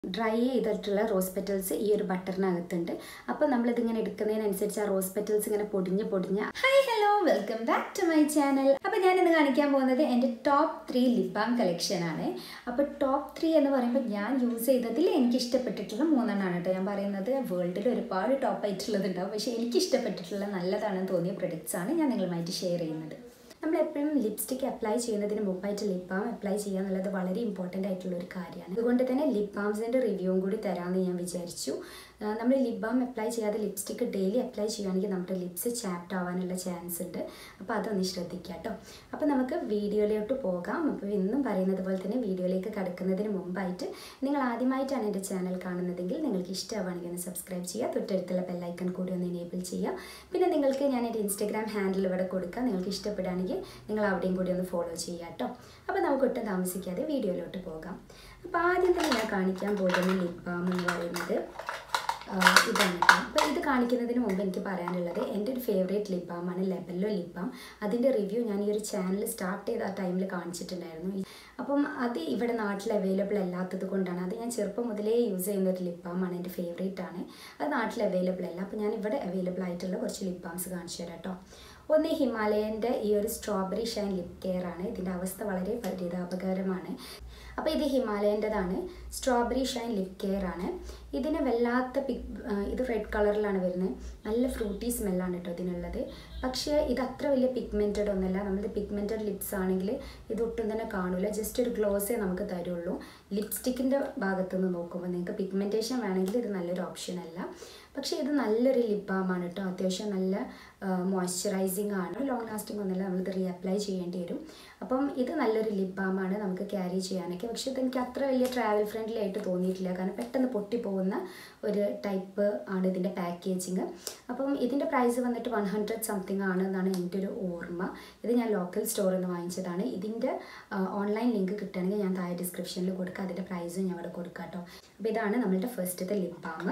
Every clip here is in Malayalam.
ഡ്രൈ ചെയ്തിട്ടുള്ള റോസ് പെറ്റൽസ് ഈ ഒരു ബട്ടറിനകത്തുണ്ട് അപ്പോൾ നമ്മളിതിങ്ങനെ എടുക്കുന്നതിനനുസരിച്ച് ആ റോസ് പെറ്റൽസ് ഇങ്ങനെ പൊടിഞ്ഞ് പൊടിഞ്ഞ് hi hello welcome back to my channel അപ്പോൾ ഞാൻ ഇന്ന് കാണിക്കാൻ പോകുന്നത് എൻ്റെ top three lip balm collection ആണ് അപ്പോൾ ടോപ്പ് ത്രീ എന്ന് പറയുമ്പോൾ ഞാൻ യൂസ് ചെയ്തതിൽ എനിക്ക് ഇഷ്ടപ്പെട്ടിട്ടുള്ള മൂന്നെണ്ണമാണ് കേട്ടോ ഞാൻ പറയുന്നത് വേൾഡിൽ ഒരുപാട് ടോപ്പ് ആയിട്ടുള്ളത് ഉണ്ടാവും പക്ഷേ എനിക്ക് ഇഷ്ടപ്പെട്ടിട്ടുള്ള നല്ലതാണെന്ന് തോന്നിയ പ്രൊഡക്ട്സ് ആണ് ഞാൻ നിങ്ങളുമായിട്ട് ഷെയർ ചെയ്യുന്നത് നമ്മൾ എപ്പോഴും ലിപ്സ്റ്റിക് അപ്ലൈ ചെയ്യുന്നതിന് മുമ്പായിട്ട് ലിപ് ബാം അപ്ലൈ ചെയ്യുക എന്നുള്ളത് വളരെ ഇമ്പോർട്ടൻ്റ് ആയിട്ടുള്ള ഒരു കാര്യമാണ് അതുകൊണ്ട് തന്നെ ലിപ് ബാംസിൻ്റെ റിവ്യൂവും കൂടി തരാമെന്ന് ഞാൻ വിചാരിച്ചു നമ്മൾ ലിപ് ബാം അപ്ലൈ ചെയ്യാതെ ലിപ്സ്റ്റിക് ഡെയിലി അപ്ലൈ ചെയ്യുകയാണെങ്കിൽ നമ്മുടെ ലിപ്സ് ചാപ്റ്റ് ആവാനുള്ള ചാൻസ് ഉണ്ട് അപ്പോൾ അതൊന്ന് ശ്രദ്ധിക്കുക കേട്ടോ അപ്പോൾ നമുക്ക് വീഡിയോയിലോട്ട് പോകാം അപ്പോൾ ഇന്നും പറയുന്നത് പോലെ തന്നെ വീഡിയോയിലേക്ക് കടക്കുന്നതിന് മുമ്പായിട്ട് നിങ്ങൾ ആദ്യമായിട്ടാണ് എൻ്റെ ചാനൽ കാണുന്നതെങ്കിൽ നിങ്ങൾക്ക് ഇഷ്ടമാണെങ്കിൽ ഒന്ന് സബ്സ്ക്രൈബ് ചെയ്യുക തൊട്ടടുത്തുള്ള ബെല്ലൈക്കൺ കൂടി ഒന്ന് എനേബിൾ ചെയ്യുക പിന്നെ നിങ്ങൾക്ക് ഞാൻ എൻ്റെ ഇൻസ്റ്റഗ്രാം ഹാൻഡിൽ ഇവിടെ കൊടുക്കാം നിങ്ങൾക്ക് ഇഷ്ടപ്പെടുകയാണെങ്കിൽ നിങ്ങൾ അവിടെയും കൂടി ഒന്ന് ഫോളോ ചെയ്യുക കേട്ടോ അപ്പോൾ നമുക്ക് ഒട്ടും താമസിക്കാതെ വീഡിയോയിലോട്ട് പോകാം അപ്പോൾ ആദ്യം തന്നെ ഞാൻ കാണിക്കാൻ പോകുന്ന ലിപ് ബാം എന്ന് പറയുന്നത് ഇതാണ് കേട്ടോ അപ്പോൾ ഇത് കാണിക്കുന്നതിന് മുമ്പ് എനിക്ക് പറയാനുള്ളത് എൻ്റെ ഒരു ഫേവറേറ്റ് ലിപ് ബാമാണ് ലെബല്ലോ ലിപ് ബാം അതിൻ്റെ റിവ്യൂ ഞാൻ ഈ ഒരു ചാനൽ സ്റ്റാർട്ട് ചെയ്ത ആ ടൈമിൽ കാണിച്ചിട്ടുണ്ടായിരുന്നു അപ്പം അത് ഇവിടെ നാട്ടിൽ അവൈലബിൾ അല്ലാത്തത് കൊണ്ടാണ് അത് ഞാൻ ചെറുപ്പം മുതലേ യൂസ് ചെയ്യുന്ന ഒരു ലിപ് ബാമാണ് എൻ്റെ ഫേവറേറ്റ് ആണ് അത് നാട്ടിൽ അവൈലബിൾ അല്ല അപ്പോൾ ഞാൻ ഇവിടെ അവൈലബിൾ ആയിട്ടുള്ള കുറച്ച് ലിപ് ബാംസ് കാണിച്ചു തരാം കേട്ടോ ഒന്ന് ഹിമാലയൻ്റെ ഈ ഒരു സ്ട്രോബെറി ഷൈൻ ലിപ് കെയർ ആണ് ഇതിൻ്റെ അവസ്ഥ വളരെ പരിതാപകരമാണ് അപ്പോൾ ഇത് ഹിമാലയൻ്റെതാണ് സ്ട്രോബെറി ഷൈൻ ലിപ് കെയർ ആണ് ഇതിന് വല്ലാത്ത പിക് ഇത് റെഡ് കളറിലാണ് വരുന്നത് നല്ല ഫ്രൂട്ടി സ്മെല്ലാണ് കേട്ടോ ഇതിനുള്ളത് പക്ഷേ ഇത് അത്ര വലിയ പിഗ്മെൻറ്റഡ് ഒന്നല്ല നമ്മൾ പിഗ്മെൻറ്റഡ് ലിപ്സ് ആണെങ്കിൽ ഇതൊട്ടും തന്നെ കാണില്ല ജസ്റ്റ് ഒരു ഗ്ലോസേ നമുക്ക് തരുള്ളൂ ലിപ്സ്റ്റിക്കിൻ്റെ ഭാഗത്തു നിന്ന് നോക്കുമ്പോൾ നിങ്ങൾക്ക് പിഗ്മെൻറ്റേഷൻ വേണമെങ്കിൽ ഇത് നല്ലൊരു ഓപ്ഷൻ അല്ല പക്ഷേ ഇത് നല്ലൊരു ലിപ് ബാമാണ് കേട്ടോ അത്യാവശ്യം നല്ല മോയ്സ്ചറൈസിങ് ആണ് ലോങ് ലാസ്റ്റിംഗ് ഒന്നുമില്ല നമ്മളിത് റീഅപ്ലൈ ചെയ്യേണ്ടി വരും അപ്പം ഇത് നല്ലൊരു ലിപ് ബാമാണ് നമുക്ക് ക്യാരി ചെയ്യാനൊക്കെ പക്ഷേ ഇതെനിക്ക് അത്ര വലിയ ട്രാവൽ ഫ്രണ്ട്ലി ആയിട്ട് തോന്നിയിട്ടില്ല കാരണം പെട്ടെന്ന് പൊട്ടിപ്പോകുന്ന ഒരു ടൈപ്പ് ആണ് ഇതിൻ്റെ പാക്കേജിങ് അപ്പം ഇതിൻ്റെ പ്രൈസ് വന്നിട്ട് വൺ ഹൺഡ്രഡ് സംതിങ് ആണ് എന്നാണ് എൻ്റെ ഒരു ഓർമ്മ ഇത് ഞാൻ ലോക്കൽ സ്റ്റോറിൽ നിന്ന് വാങ്ങിച്ചതാണ് ഇതിൻ്റെ ഓൺലൈൻ ലിങ്ക് കിട്ടുകയാണെങ്കിൽ ഞാൻ താഴെ ഡിസ്ക്രിപ്ഷനിൽ കൊടുക്കാം അതിൻ്റെ പ്രൈസും ഞാൻ അവിടെ കൊടുക്കാം കേട്ടോ അപ്പോൾ ഇതാണ് നമ്മളുടെ ഫസ്റ്റത്തെ ലിപ് ബാം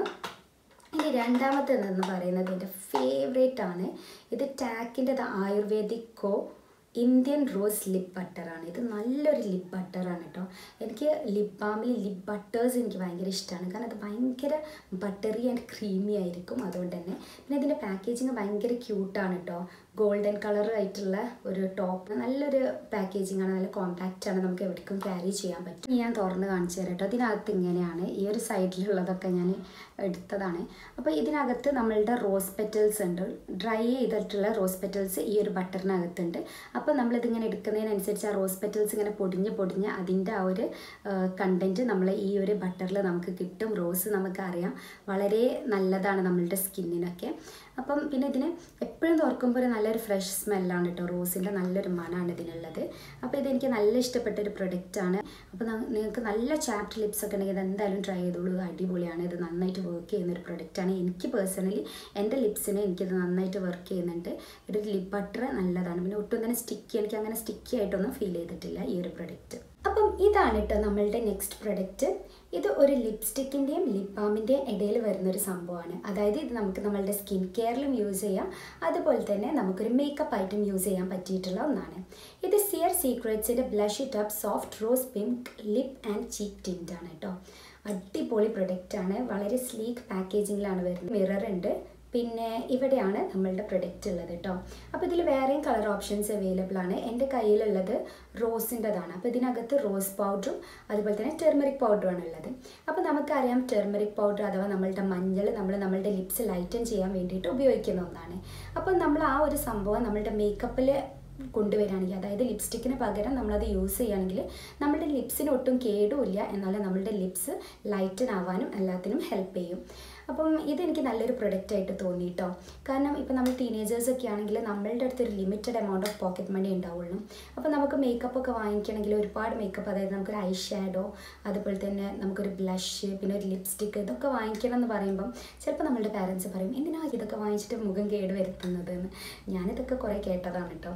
ഇനി രണ്ടാമത്തേതെന്ന് പറയുന്നത് എൻ്റെ ഫേവറേറ്റ് ആണ് ഇത് ടാക്കിൻ്റെ Ayurvedic co Indian rose lip ബട്ടറാണ് ഇത് നല്ലൊരു ലിപ് ബട്ടറാണ് കേട്ടോ എനിക്ക് ലിപ് ബാമിൽ ലിപ് ബട്ടേഴ്സ് എനിക്ക് ഭയങ്കര ഇഷ്ടമാണ് കാരണം അത് ഭയങ്കര ബട്ടറി ആൻഡ് ക്രീമി ആയിരിക്കും അതുകൊണ്ട് തന്നെ പിന്നെ ഇതിൻ്റെ പാക്കേജിങ് ഭയങ്കര ക്യൂട്ടാണ് കേട്ടോ ഗോൾഡൻ കളർ ആയിട്ടുള്ള ഒരു ടോപ്പ് നല്ലൊരു പാക്കേജിങ് ആണ് നല്ല കോമ്പാക്റ്റ് ആണ് നമുക്ക് എവിടേക്കും ക്യാരി ചെയ്യാൻ പറ്റും ഞാൻ തുറന്ന് കാണിച്ചു തരാം കേട്ടോ ഇതിനകത്ത് ഇങ്ങനെയാണ് ഈ ഒരു സൈഡിലുള്ളതൊക്കെ ഞാൻ എടുത്തതാണ് അപ്പോൾ ഇതിനകത്ത് നമ്മളുടെ റോസ് പെറ്റൽസ് ഉണ്ട് ഡ്രൈ ചെയ്തിട്ടുള്ള റോസ് പെറ്റൽസ് ഈ ഒരു ബട്ടറിനകത്തുണ്ട് അപ്പോൾ നമ്മളിതിങ്ങനെ എടുക്കുന്നതിനനുസരിച്ച് ആ റോസ് പെറ്റൽസ് ഇങ്ങനെ പൊടിഞ്ഞ് പൊടിഞ്ഞ് അതിൻ്റെ ആ ഒരു കണ്ടൻറ്റ് നമ്മൾ ഈ ഒരു ബട്ടറിൽ നമുക്ക് കിട്ടും റോസ് നമുക്കറിയാം വളരെ നല്ലതാണ് നമ്മളുടെ സ്കിന്നിനൊക്കെ അപ്പം പിന്നെ ഇതിന് എപ്പോഴും തുറക്കുമ്പോൾ ഒരു നല്ലൊരു ഫ്രഷ് സ്മെല്ലാണ് കേട്ടോ റോസിൻ്റെ നല്ലൊരു മണമാണ് ഇതിനുള്ളത് അപ്പോൾ ഇതെനിക്ക് നല്ല ഇഷ്ടപ്പെട്ട ഒരു പ്രൊഡക്റ്റാണ് അപ്പോൾ നിങ്ങൾക്ക് നല്ല ചാപ്റ്റ് ലിപ്സ് ഒക്കെ ഉണ്ടെങ്കിൽ ഇത് എന്തായാലും ട്രൈ ചെയ്തോളൂ അടിപൊളിയാണ് ഇത് നന്നായിട്ട് വർക്ക് ചെയ്യുന്ന ഒരു പ്രൊഡക്റ്റാണ് എനിക്ക് പേഴ്സണലി എൻ്റെ ലിപ്സിന് എനിക്കിത് നന്നായിട്ട് വർക്ക് ചെയ്യുന്നുണ്ട് ഒരു ലിപ് ബട്ടർ നല്ലതാണ് പിന്നെ ഒട്ടും തന്നെ സ്റ്റിക്കി എനിക്ക് അങ്ങനെ സ്റ്റിക്കി ആയിട്ടൊന്നും ഫീൽ ചെയ്തിട്ടില്ല ഈ ഒരു പ്രൊഡക്റ്റ് അപ്പം ഇതാണ് കേട്ടോ നമ്മളുടെ നെക്സ്റ്റ് പ്രൊഡക്റ്റ് ഇത് ഒരു ലിപ്സ്റ്റിക്കിൻ്റെയും ലിപ് ബാമിൻ്റെയും ഇടയിൽ വരുന്നൊരു സംഭവമാണ് അതായത് ഇത് നമുക്ക് നമ്മളുടെ സ്കിൻ കെയറിലും യൂസ് ചെയ്യാം അതുപോലെ തന്നെ നമുക്കൊരു മേക്കപ്പ് ആയിട്ടും യൂസ് ചെയ്യാൻ പറ്റിയിട്ടുള്ള ഒന്നാണ് ഇത് സിയർ സീക്രറ്റ്സിൻ്റെ ബ്ലഷ് ടപ്പ് soft rose pink lip and cheek tint ആണ് കേട്ടോ അടിപൊളി പ്രൊഡക്റ്റാണ് വളരെ സ്ലീക്ക് പാക്കേജിങ്ങിലാണ് വരുന്നത് മിറർ ഉണ്ട് പിന്നെ ഇവിടെയാണ് നമ്മളുടെ പ്രൊഡക്റ്റ് ഉള്ളത് കേട്ടോ അപ്പോൾ ഇതിൽ വേറെയും കളർ ഓപ്ഷൻസ് അവൈലബിൾ ആണ് എൻ്റെ കയ്യിലുള്ളത് റോസിൻ്റെതാണ് അപ്പോൾ ഇതിനകത്ത് റോസ് പൗഡറും അതുപോലെ തന്നെ ടെർമറിക് പൗഡറുമാണ് ഉള്ളത് അപ്പോൾ നമുക്കറിയാം ടെർമറിക് പൗഡർ അഥവാ നമ്മളുടെ മഞ്ഞൾ നമ്മൾ നമ്മളുടെ ലിപ്സ് ലൈറ്റൻ ചെയ്യാൻ വേണ്ടിയിട്ട് ഉപയോഗിക്കുന്ന ഒന്നാണ് അപ്പോൾ നമ്മൾ ആ ഒരു സംഭവം നമ്മളുടെ മേക്കപ്പിൽ കൊണ്ടുവരികയാണെങ്കിൽ അതായത് ലിപ്സ്റ്റിക്കിന് പകരം നമ്മളത് യൂസ് ചെയ്യുകയാണെങ്കിൽ നമ്മുടെ ലിപ്സിന് ഒട്ടും കേടുമില്ല എന്നാൽ നമ്മളുടെ ലിപ്സ് ലൈറ്റൻ ആവാനും എല്ലാത്തിനും ഹെൽപ്പ് ചെയ്യും അപ്പം ഇതെനിക്ക് നല്ലൊരു പ്രൊഡക്റ്റ് ആയിട്ട് തോന്നി കേട്ടോ കാരണം ഇപ്പം നമ്മൾ ടീനേജേഴ്സ് ഒക്കെ ആണെങ്കിൽ നമ്മളുടെ അടുത്ത് ഒരു limited amount of pocket money ഉണ്ടാവുള്ളൂ അപ്പോൾ നമുക്ക് മേക്കപ്പ് ഒക്കെ വാങ്ങിക്കണമെങ്കിൽ ഒരുപാട് മേക്കപ്പ് അതായത് നമുക്കൊരു ഐ ഷാഡോ അതുപോലെ തന്നെ നമുക്കൊരു ബ്ലഷ് പിന്നെ ഒരു ലിപ്സ്റ്റിക്ക് ഇതൊക്കെ വാങ്ങിക്കണം എന്ന് പറയുമ്പം ചിലപ്പോൾ നമ്മളുടെ പാരൻസ് പറയും എന്തിനാ ഇതൊക്കെ വാങ്ങിച്ചിട്ട് മുഖം കേട് വരുത്തുന്നത് എന്ന് ഞാനിതൊക്കെ കുറേ കേട്ടതാണ് കേട്ടോ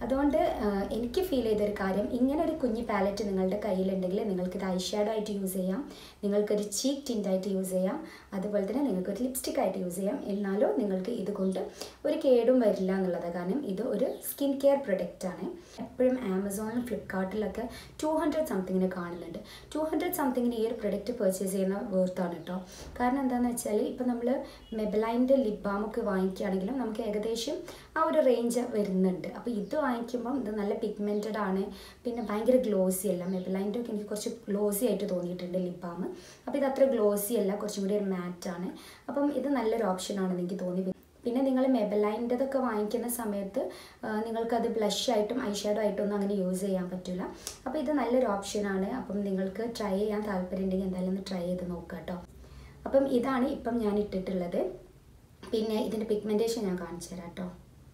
അതുകൊണ്ട് ആ, എനിക്ക് ഫീൽ ചെയ്തൊരു കാര്യം ഇങ്ങനെ ഒരു കുഞ്ഞ് പാലറ്റ് നിങ്ങളുടെ കയ്യിലുണ്ടെങ്കിൽ നിങ്ങൾക്കിത് ഐ ഷാഡോ ആയിട്ട് യൂസ് ചെയ്യാം നിങ്ങൾക്കൊരു ചീക്ക് ടിൻ്റായിട്ട് യൂസ് ചെയ്യാം അതുപോലെ തന്നെ നിങ്ങൾക്കൊരു ലിപ്സ്റ്റിക് ആയിട്ട് യൂസ് ചെയ്യാം എന്നാലും നിങ്ങൾക്ക് ഇതുകൊണ്ട് ഒരു കേടും വരില്ല എന്നുള്ളത് കാരണം ഇത് ഒരു സ്കിൻ കെയർ പ്രൊഡക്റ്റ് ആണ് എപ്പോഴും ആമസോണിലും ഫ്ലിപ്കാർട്ടിലൊക്കെ ടു ഹൺഡ്രഡ് സംതിങ്ങിന് കാണുന്നുണ്ട് ടു ഹൺഡ്രഡ് സംതിങ്ങിന് ഈ ഒരു പ്രൊഡക്റ്റ് പർച്ചേസ് ചെയ്യുന്ന വേർത്താണ് കേട്ടോ കാരണം എന്താണെന്ന് വെച്ചാൽ ഇപ്പോൾ നമ്മൾ മെബലൈൻ്റെ ലിപ് ബാമൊക്കെ വാങ്ങിക്കുകയാണെങ്കിലും നമുക്ക് ഏകദേശം ആ ഒരു റേഞ്ച് വരുന്നുണ്ട് അപ്പോൾ ഇത് വാങ്ങിക്കുമ്പം ഇത് നല്ല പിഗ്മെൻറ്റഡ് ആണ് പിന്നെ ഭയങ്കര ഗ്ലോസി അല്ല മെബലൈൻ്റെ ഒക്കെ എനിക്ക് കുറച്ച് ഗ്ലോസി ആയിട്ട് തോന്നിയിട്ടുണ്ട് ലിപ് ബാം അപ്പോൾ ഇത് അത്ര ഗ്ലോസി അല്ല കുറച്ചും കൂടി ഒരു മാറ്റാണ് അപ്പം ഇത് നല്ലൊരു ഓപ്ഷനാണെന്ന് എനിക്ക് തോന്നി പിന്നെ നിങ്ങൾ മെബലൈൻ്റെതൊക്കെ വാങ്ങിക്കുന്ന സമയത്ത് ആ, നിങ്ങൾക്കത് ബ്ലഷ് ആയിട്ടും ഐ ഷാഡോ ആയിട്ടും ഒന്നും അങ്ങനെ യൂസ് ചെയ്യാൻ പറ്റില്ല അപ്പോൾ ഇത് നല്ലൊരു ഓപ്ഷനാണ് അപ്പം നിങ്ങൾക്ക് ട്രൈ ചെയ്യാൻ താല്പര്യം ഉണ്ടെങ്കിൽ എന്തായാലും ഒന്ന് ട്രൈ ചെയ്ത് നോക്കുക കേട്ടോ അപ്പം ഇതാണ് ഇപ്പം ഞാൻ ഇട്ടിട്ടുള്ളത് പിന്നെ ഇതിൻ്റെ പിഗ്മെൻറ്റേഷൻ ഞാൻ കാണിച്ചു തരാം കേട്ടോ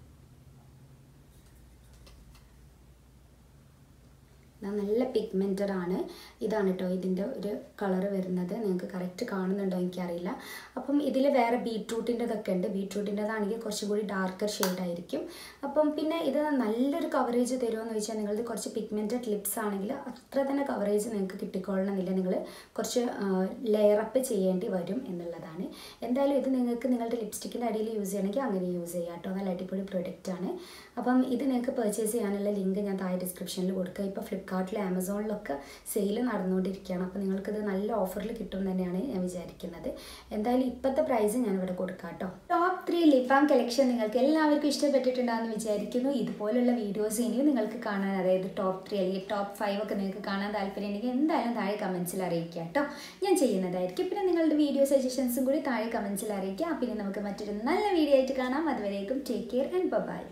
ഇത് നല്ല പിഗ്മെൻറ്റഡ് ആണ് ഇതാണ് കേട്ടോ ഇതിൻ്റെ ഒരു കളർ വരുന്നത് നിങ്ങൾക്ക് കറക്റ്റ് കാണുന്നുണ്ടോ എനിക്കറിയില്ല അപ്പം ഇതിൽ വേറെ ബീട്രൂട്ടിൻ്റെതൊക്കെ ഉണ്ട് ബീട്രൂട്ടിൻ്റെതാണെങ്കിൽ കുറച്ചും കൂടി ഡാർക്കർ ഷെയ്ഡായിരിക്കും അപ്പം പിന്നെ ഇത് നല്ലൊരു കവറേജ് തരുമോ വെച്ചാൽ നിങ്ങളത് കുറച്ച് പിഗ്മെൻറ്റഡ് ലിപ്സ് ആണെങ്കിൽ അത്ര തന്നെ കവറേജ് നിങ്ങൾക്ക് കിട്ടിക്കൊള്ളണമെന്നില്ല നിങ്ങൾ കുറച്ച് ലെയർ അപ്പ് ചെയ്യേണ്ടി വരും എന്നുള്ളതാണ് എന്തായാലും ഇത് നിങ്ങൾക്ക് നിങ്ങളുടെ ലിപ്സ്റ്റിക്കിൻ്റെ അടിയിൽ യൂസ് ചെയ്യണമെങ്കിൽ അങ്ങനെ യൂസ് ചെയ്യാം കേട്ടോ നല്ല അടിപൊളി പ്രൊഡക്റ്റ് ആണ് അപ്പം ഇത് നിങ്ങൾക്ക് പർച്ചേസ് ചെയ്യാനുള്ള ലിങ്ക് ഞാൻ താഴെ ഡിസ്ക്രിപ്ഷനിൽ കൊടുക്കുക ഇപ്പോൾ ഫ്ലിപ്കാർട്ടിലും ആമസോണിലൊക്കെ സെയിൽ നടന്നുകൊണ്ടിരിക്കുകയാണ് അപ്പോൾ നിങ്ങൾക്കിത് നല്ല ഓഫറിൽ കിട്ടും തന്നെയാണ് ഞാൻ വിചാരിക്കുന്നത് എന്തായാലും ഇപ്പോഴത്തെ പ്രൈസ് ഞാൻ ഇവിടെ കൊടുക്കാം കേട്ടോ top three lip balm collection നിങ്ങൾക്ക് എല്ലാവർക്കും ഇഷ്ടപ്പെട്ടിട്ടുണ്ടാകുമെന്ന് വിചാരിക്കുന്നു ഇതുപോലുള്ള വീഡിയോസ് ഇനിയും നിങ്ങൾക്ക് കാണാൻ അതായത് ടോപ്പ് ത്രീ അല്ലെങ്കിൽ ടോപ്പ് ഫൈവ് ഒക്കെ നിങ്ങൾക്ക് കാണാൻ താല്പര്യം ഉണ്ടെങ്കിൽ എന്തായാലും താഴെ കമൻസിൽ അറിയിക്കുക കേട്ടോ ഞാൻ ചെയ്യുന്നതായിരിക്കും പിന്നെ നിങ്ങളുടെ വീഡിയോ സജഷൻസും കൂടി താഴെ കമൻസിൽ അറിയിക്കുക പിന്നെ നമുക്ക് മറ്റൊരു നല്ല വീഡിയോ ആയിട്ട് കാണാം അതുവരേക്കും ടേക്ക് കെയർ ആൻഡ് ബൈ